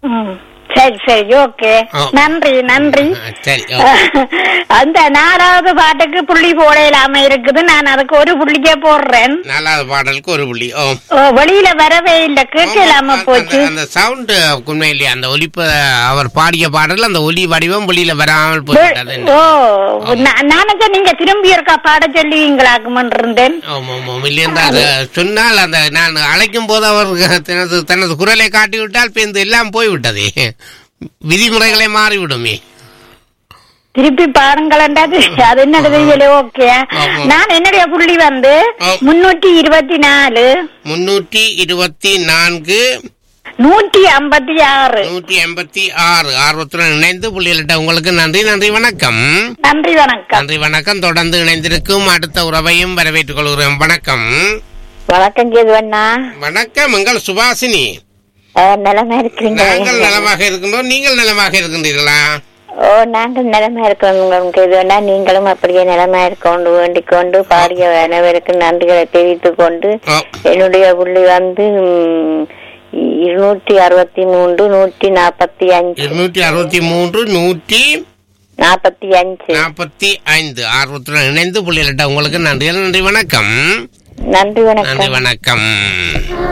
ம். சரி சரி ஓகே ஆ. நன்றி நன்றி ஆ, சரி ஓ. அந்த நாலாவது பாட்டுக்கு புள்ளி போட இல்லாம இருக்குது நான் அதுக்கு ஒரு புள்ளிக்கே போடுறேன் நாலாவது பாடலுக்கு ஒரு புள்ளி ஓ ஓ, வெளியில வரவே இல்ல கேட்க இல்லாம அந்த- போச்சு அந்த சவுண்ட் உண்மையிலேயே அந்த ஒலிப்ப அவர் பாடிய பாடல் அந்த ஒலி வடிவம் வெளியில வராமல் வெ- போய்விட்டது ஓ நான் நினைச்சேன் நீங்க திரும்பி இருக்கா பாட சொல்லுவீங்களாக்குமன் இருந்தேன் ஆமா ஆமா இல்லையா அது சொன்னால் அந்த நான் அழைக்கும் போது அவர் தனது தனது குரலை காட்டிவிட்டால் பேருந்து எல்லாம் போய்விட்டதே விதிமுறைகளே மாறிவிடுமே திருப்பி பாருங்களேன்டாது அது என்னது தெரியல ஓகே ஆமா. நான் என்னுடைய புள்ளி வந்து ஆ. முன்னூற்றி இருபத்தி நாலு முன்னூற்றி இருபத்தி நான்கு நூற்றி ஐம்பத்தி ஆறு நூற்றி எண்பத்தி ஆறு ஆர்வத்துடன் இணைந்து புள்ளிகளிட்ட உங்களுக்கு நன்றி நன்றி வணக்கம் நன்றி வணக்கம் நன்றி வணக்கம் தொடர்ந்து இணைந்திருக்கும் அடுத்த உறவையும் வரவேற்றுக் கொள்கிறோம் வணக்கம் வணக்கம் கேதுவண்ணா வணக்கம் எங்கள் சுபாசினி நிலமா இருக்கிறீங்க நாங்கள் நலமாக இருக்கின்றோம் நீங்கள் நலமாக இருக்கின்றீர்களா ஓ நாங்கள் நிலமா இருக்கிறோம் கேதுவண்ணா நீங்களும் அப்படியே நிலமா இருக்கொண்டு வேண்டிக் கொண்டு பாடிய அனைவருக்கு நன்றிகளை தெரிவித்துக் கொண்டு ஓ, என்னுடைய புள்ளி வந்து ம், இருநூற்றி அறுபத்தி மூன்று நூற்றி நாற்பத்தி அஞ்சு இருநூற்றி அறுபத்தி மூன்று நூற்றி நாற்பத்தி அஞ்சு நாற்பத்தி ஐந்து ஆர்வத்துடன் இணைந்து புள்ளிகளிட்ட உங்களுக்கு நன்றி நன்றி வணக்கம் நன்றி வணக்கம் நன்றி வணக்கம்